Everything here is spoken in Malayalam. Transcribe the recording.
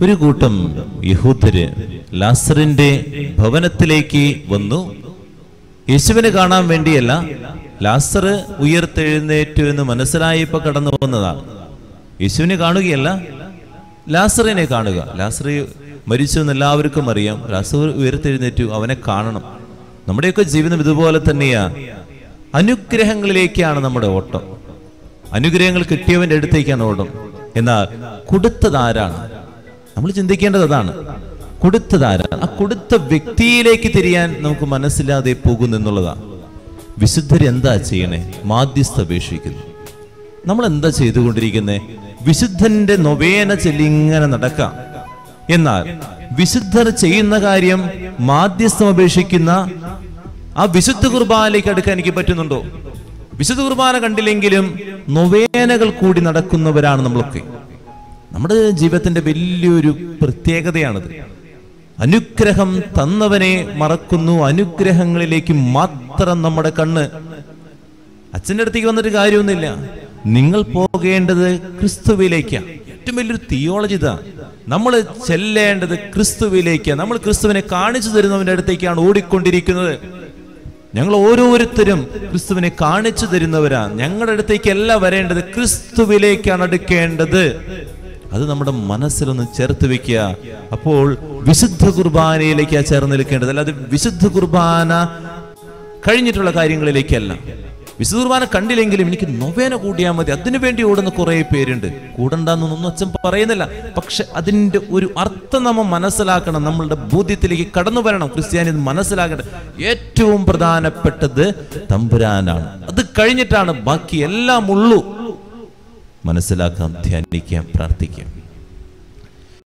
ഒരു കൂട്ടം യഹൂദര് ലാസറിന്റെ ഭവനത്തിലേക്ക് വന്നു യേശുവിനെ കാണാൻ വേണ്ടിയല്ല ലാസർ ഉയർത്തെഴുന്നേറ്റു എന്ന് മനസ്സിലായപ്പോ കടന്നു വന്നതാണ് യേശുവിനെ കാണുകയല്ല ലാസറിനെ കാണുക ലാസർ മരിച്ചു എന്ന് എല്ലാവർക്കും അറിയാം ലാസർ ഉയർത്തെഴുന്നേറ്റു അവനെ കാണണം നമ്മുടെയൊക്കെ ജീവിതം ഇതുപോലെ തന്നെയാ അനുഗ്രഹങ്ങളിലേക്കാണ് നമ്മുടെ ഓട്ടം അനുഗ്രഹങ്ങൾ കിട്ടിയവന്റെ അടുത്തേക്കാണ് ഓട്ടം എന്നാൽ കൊടുത്തത് ആരാണ് നമ്മൾ ചിന്തിക്കേണ്ടത് അതാണ് കൊടുത്തത് ആരാണ് ആ കൊടുത്ത വ്യക്തിയിലേക്ക് തിരിയാൻ നമുക്ക് മനസ്സില്ലാതെ പോകുന്നു എന്നുള്ളതാണ് വിശുദ്ധർ എന്താ ചെയ്യണേ മാധ്യസ്ഥ അപേക്ഷിക്കുന്നു നമ്മൾ എന്താ ചെയ്തുകൊണ്ടിരിക്കുന്നത് വിശുദ്ധന്റെ നൊവേന ചെല്ലിങ്ങനെ നടക്കാം എന്നാൽ വിശുദ്ധർ ചെയ്യുന്ന കാര്യം മാധ്യസ്ഥം അപേക്ഷിക്കുന്ന ആ വിശുദ്ധ കുർബാനയിലേക്ക് അടുക്കാൻ എനിക്ക് പറ്റുന്നുണ്ടോ വിശുദ്ധ കുർബാന കണ്ടില്ലെങ്കിലും നൊവേനകൾ കൂടി നടക്കുന്നവരാണ് നമ്മളൊക്കെ നമ്മുടെ ജീവിതത്തിന്റെ വലിയൊരു പ്രത്യേകതയാണത് അനുഗ്രഹം തന്നവനെ മറക്കുന്നു അനുഗ്രഹങ്ങളിലേക്ക് മാത്രം നമ്മുടെ കണ്ണ് അച്ഛൻ്റെ അടുത്തേക്ക് വന്നിട്ട് കാര്യമൊന്നുമില്ല നിങ്ങൾ പോകേണ്ടത് ക്രിസ്തുവിലേക്കാണ് ഏറ്റവും വലിയൊരു തിയോളജി ഇതാ നമ്മൾ ചെല്ലേണ്ടത് ക്രിസ്തുവിലേക്കാണ് നമ്മൾ ക്രിസ്തുവിനെ കാണിച്ചു തരുന്നവന്റെ അടുത്തേക്കാണ് ഓടിക്കൊണ്ടിരിക്കുന്നത് ഞങ്ങൾ ഓരോരുത്തരും ക്രിസ്തുവിനെ കാണിച്ചു തരുന്നവരാ ഞങ്ങളുടെ അടുത്തേക്കല്ല വരേണ്ടത് ക്രിസ്തുവിലേക്കാണ് അടുക്കേണ്ടത് അത് നമ്മുടെ മനസ്സിലൊന്ന് ചേർത്ത് വെക്കുക അപ്പോൾ വിശുദ്ധ കുർബാനയിലേക്കാ ചേർന്ന് നിൽക്കേണ്ടത് അല്ലാതെ വിശുദ്ധ കുർബാന കഴിഞ്ഞിട്ടുള്ള കാര്യങ്ങളിലേക്കല്ല വിശുദ്ധ കുർബാന കണ്ടില്ലെങ്കിലും എനിക്ക് നൊവേന കൂടിയാൽ മതി അതിനു വേണ്ടി ഓടുന്ന കുറെ പേരുണ്ട് കൂടണ്ടെന്നൊന്നും അച്ഛൻ പറയുന്നില്ല പക്ഷെ അതിന്റെ ഒരു അർത്ഥം നമ്മൾ മനസ്സിലാക്കണം നമ്മളുടെ ബോധ്യത്തിലേക്ക് കടന്നു വരണം ക്രിസ്ത്യാനി മനസ്സിലാക്കേണ്ടത് ഏറ്റവും പ്രധാനപ്പെട്ടത് തമ്പുരാനാണ് അത് കഴിഞ്ഞിട്ടാണ് ബാക്കി എല്ലാം ഉള്ളൂ മനസ്സിലാക്കാം ധ്യാനിക്കാം പ്രാർത്ഥിക്കാം